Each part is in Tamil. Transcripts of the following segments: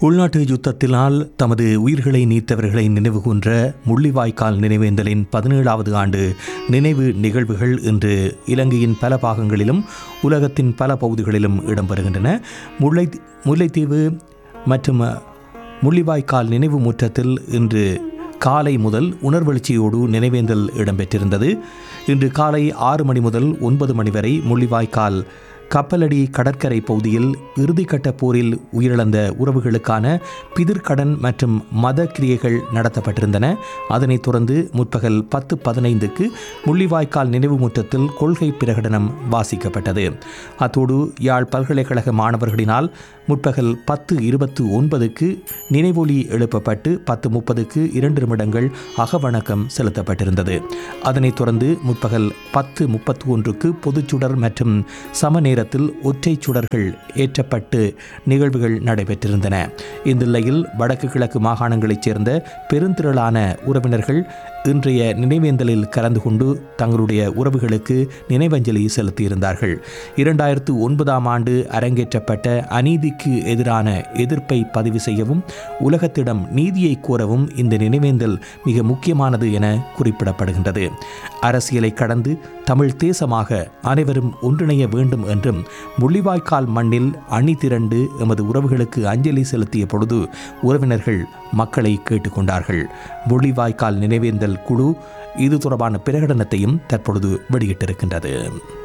உள்நாட்டு யுத்தத்தினால் தமது உயிர்களை நீத்தவர்களை நினைவுகூன்ற முள்ளிவாய்க்கால் நினைவேந்தலின் பதினேழாவது ஆண்டு நினைவு நிகழ்வுகள் இன்று இலங்கையின் பல பாகங்களிலும் உலகத்தின் பல பகுதிகளிலும் இடம்பெறுகின்றன முல்லை முல்லைத்தீவு மற்றும் முள்ளிவாய்க்கால் நினைவு முற்றத்தில் இன்று காலை முதல் உணர்வெழுச்சியோடு நினைவேந்தல் இடம்பெற்றிருந்தது இன்று காலை ஆறு மணி முதல் ஒன்பது மணி வரை முள்ளிவாய்க்கால் கப்பலடி கடற்கரை பகுதியில் இறுதிக்கட்ட போரில் உயிரிழந்த உறவுகளுக்கான பிதிர்கடன் மற்றும் மத கிரியைகள் நடத்தப்பட்டிருந்தன அதனைத் தொடர்ந்து முற்பகல் பத்து பதினைந்துக்கு முள்ளிவாய்க்கால் நினைவு முற்றத்தில் கொள்கை பிரகடனம் வாசிக்கப்பட்டது அத்தோடு யாழ் பல்கலைக்கழக மாணவர்களினால் முற்பகல் பத்து இருபத்து ஒன்பதுக்கு நினைவொலி எழுப்பப்பட்டு பத்து முப்பதுக்கு இரண்டு நிமிடங்கள் அகவணக்கம் செலுத்தப்பட்டிருந்தது அதனைத் தொடர்ந்து முற்பகல் பத்து முப்பத்து ஒன்றுக்கு பொதுச்சுடர் மற்றும் சம நேரத்தில் ஒற்றை சுடர்கள் ஏற்றப்பட்டு நிகழ்வுகள் நடைபெற்றிருந்தன இந்த நிலையில் வடக்கு கிழக்கு மாகாணங்களைச் சேர்ந்த பெருந்திரளான உறவினர்கள் இன்றைய நினைவேந்தலில் கலந்து கொண்டு தங்களுடைய உறவுகளுக்கு நினைவஞ்சலி செலுத்தியிருந்தார்கள் இரண்டாயிரத்து ஒன்பதாம் ஆண்டு அரங்கேற்றப்பட்ட அநீதிக்கு எதிரான எதிர்ப்பை பதிவு செய்யவும் உலகத்திடம் நீதியை கோரவும் இந்த நினைவேந்தல் மிக முக்கியமானது என குறிப்பிடப்படுகின்றது அரசியலை கடந்து தமிழ் தேசமாக அனைவரும் ஒன்றிணைய வேண்டும் என்றும் முள்ளிவாய்க்கால் மண்ணில் அணி திரண்டு எமது உறவுகளுக்கு அஞ்சலி செலுத்திய பொழுது உறவினர்கள் மக்களை கேட்டுக்கொண்டார்கள் முள்ளிவாய்க்கால் நினைவேந்தல் குழு இது தொடர்பான பிரகடனத்தையும் தற்பொழுது வெளியிட்டிருக்கின்றது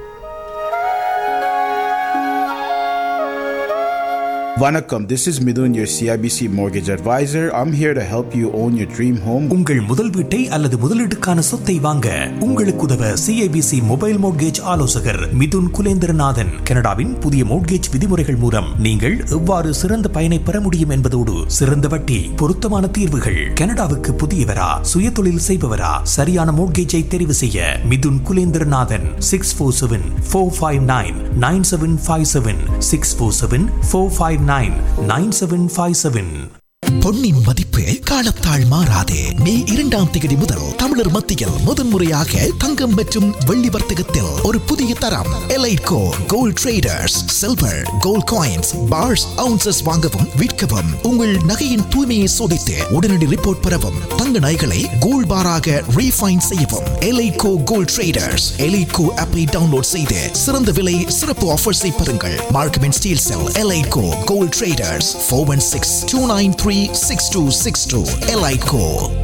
Vanakkam, this is Midun, your CIBC mortgage advisor. I'm here to help you own your dream home. உங்கள் முதல் வீட்டை அல்லது முதலீட்டுக்கான சொத்தை வாங்க உங்களுக்கு உதவ சிஐபிசி மொபைல் மோட்கேஜ் ஆலோசகர் மிதுன் குலேந்திரநாதன் கனடாவின் புதிய மோட்கேஜ் விதிமுறைகள் மூலம் நீங்கள் எவ்வாறு சிறந்த பயனை பெற முடியும் என்பதோடு சிறந்த வட்டி பொருத்தமான தீர்வுகள் கனடாவுக்கு புதியவரா சுய தொழில் செய்பவரா சரியான மோட்கேஜை தெரிவு செய்ய Mithun Kulendranathan six four seven four five nine nine seven five seven six four seven four five nine nine seven five seven பொன்னின் மதிப்பு காலத்தால் மாறாதே மே இரண்டாம் தேதி முதல் தமிழர் மத்தியில் முதன்முறையாக தங்கம் மற்றும் வெள்ளி வர்த்தகத்தில் ஒரு புதிய தரம் Elitco gold traders silver gold coins bars ounces வாங்கவும் விற்கவும் உங்கள் நகையின் தூய்மையை சோதித்து உடனடி ரிப்போர்ட் பெறவும் தங்க நகைகளை கோல்ட் பாராக ரீஃபைன் செய்யவும் எலைட்கோ கோல்ட் ட்ரேடர்ஸ் எலைட்கோ ஆப்பை டவுன்லோட் செய்து சிறந்த விலை சிறப்பு ஆஃபர்ஸை பெறுங்கள் Markham and Steeles Elitco gold traders four one six two nine three six two six two Elitco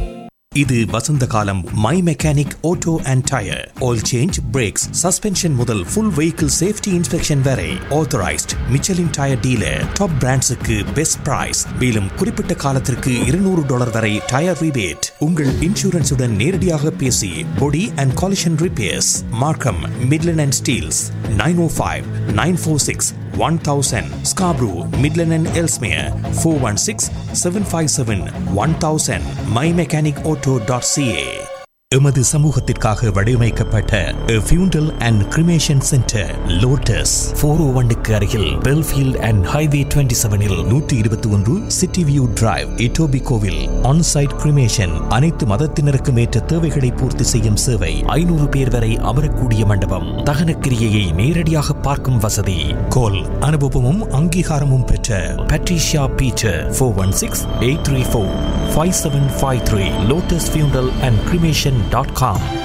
இது வசந்த காலம் my mechanic auto and tyre oil change brakes suspension முதல் ஃபுல் வெஹிக்கிள் சேஃப்டி இன்ஸ்பெக்ஷன் வரை authorised Michelin tyre dealer top பிராண்ட்ஸுக்கு பெஸ்ட் பிரைஸ் மேலும் குறிப்பிட்ட காலத்திற்கு இருநூறு டாலர் வரை டயர் ரிபேட் உங்கள் இன்சூரன்ஸுடன் நேரடியாக பேசி body and collision repairs Markham Midland and Steeles nine O five nine four six one thousand Scarborough Midland and Ellesmere four one six seven five seven one thousand my mechanic auto dot CA எமது சமூகத்திற்காக வடிவமைக்கப்பட்ட funeral and cremation centre Lotus four O ஒன்னுக்கு அருகில் பெல்ஃபீல்ட் அண்ட் ஹைவே டுவெண்ட்டி செவனில் நூற்றி இருபத்தி ஒன்று சிட்டி வியூ டிரைவ் இட்டோபி கோவில் ஆன்சைட் கிரிமேஷன் அனைத்து மதத்தினருக்கும் ஏற்ற தேவைகளை பூர்த்தி செய்யும் சேவை ஐநூறு பேர் வரை அமரக்கூடிய மண்டபம் தகனக்கிரியையை நேரடியாக பார்க்கும் வசதி கோல் அனுபவமும் அங்கீகாரமும் பெற்ற Patricia Peter four one six eight three four five seven five three Lotus funeral and cremation dot com